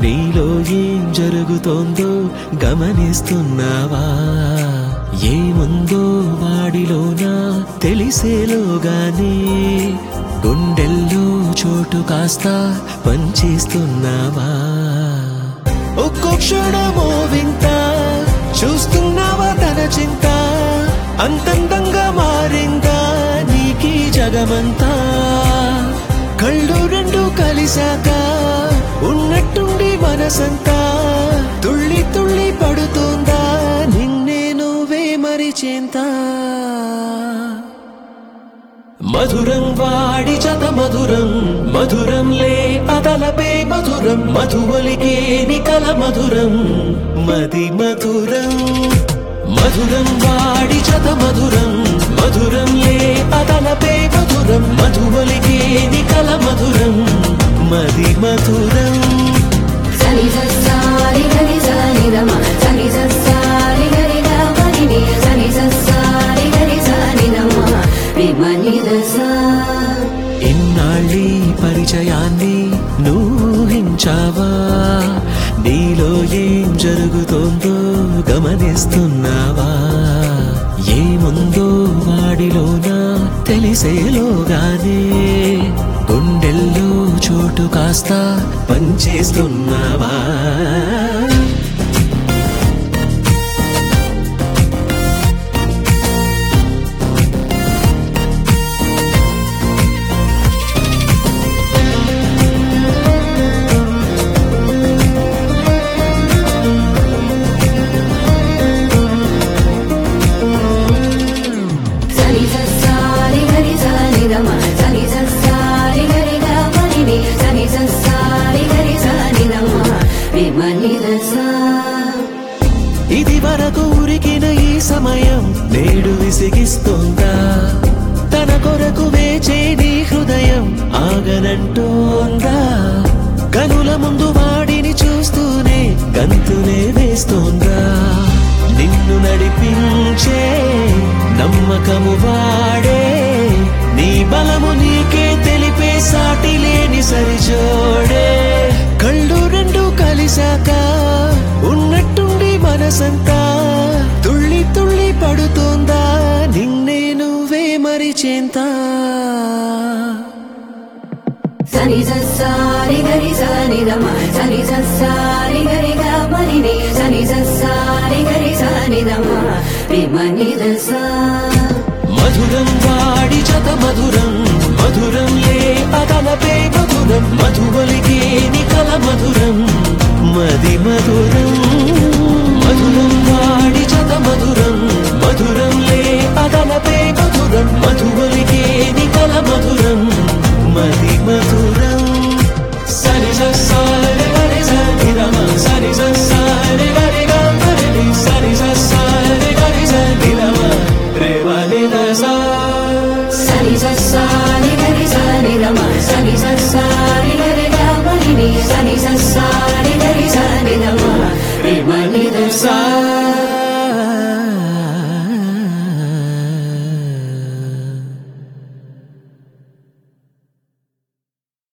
నీలో ఏం జరుగుతోందో గమనిస్తున్నావా ఏముందో వాడిలోన తెలిసేలోగానే గుండెల్లో చోటు కాస్త పంచేస్తున్నావా ఒక్కో క్షణమో వింత చూస్తున్నావా తన చింత అంతందంగా మారిందా నీకీ జగమంతా కళ్ళు రెండు కలిశాక ఉన్నట్టుండి మనసంతా తుళ్ళి తుళ్ళి పడుతుందా నిన్నే నువ్వే మరిచేంతా మధురం వాడి చత మధురం మధురం లే అదలపే మధురం మధువలికే నికల మధురం మది మధురం మధురం వాడి చత మధురం మధురం లే అదలపే మధురం మధువలికే నికల మధురం మది మధురం సని సస్సారి గరి సని రమ సని సస్సారి గరి గమని ని సని సస్సారి గరి సని రమ విమని దస ఇన్నాళ్ళీ పరిచయాన్ని నూహించావా నీలో ఏం జరుగుతోందో గమనిస్తున్నావా ఏముందో వాడిలోన తెలిసేలోగానే గుండెల్లో చోటు కాస్త పంచేస్తున్నావా సని సస్సారి గరి సని రమ సని సస్సారి గరి గమని ని సని సస్సారి గరి సని రమ విమని దస ఇది వరకు ఉరికిన ఈ సమయం నేడు విసిగిస్తోందా తన కొరకు వేచే నీ హృదయం ఆగనంటోందా కనుల ముందు వాడిని చూస్తూనే గంతునే వేస్తోందా నిన్ను నడిపించే నమ్మకము వాడే నీ బలము నీకే తెలిపే సాటి లేని సరిజోడే కళ్ళు రెండు కలిశాక ఉన్నట్టుండి మనసంతా తుళ్ళి తుళ్ళి పడుతోందా నిన్నే నువ్వే మరిచేంతా సని సస్సారి గరి సని రమ సని సస్సారి గరి గమని ని సని సస్సారి గరి సని రమ విమని దస మధురం వాడి చత మధురం మధురం లే అదలపే మధురం మధువలికే నికల మధురం మది మధురం మధురం వాడి చత మధురం మధురం లే అదలపే మధురం మధువలికే నికల మధురం మది మధురం సరి సరి గరి సరి రమ సరి సరి గరి గరి సరి సరి గరి సరి రమ రేవని దసా సని సస్సారి గరి సని రమ సని సస్సారి గరి గమని ని సని సస్సారి గరి సని రమ విమని దస సా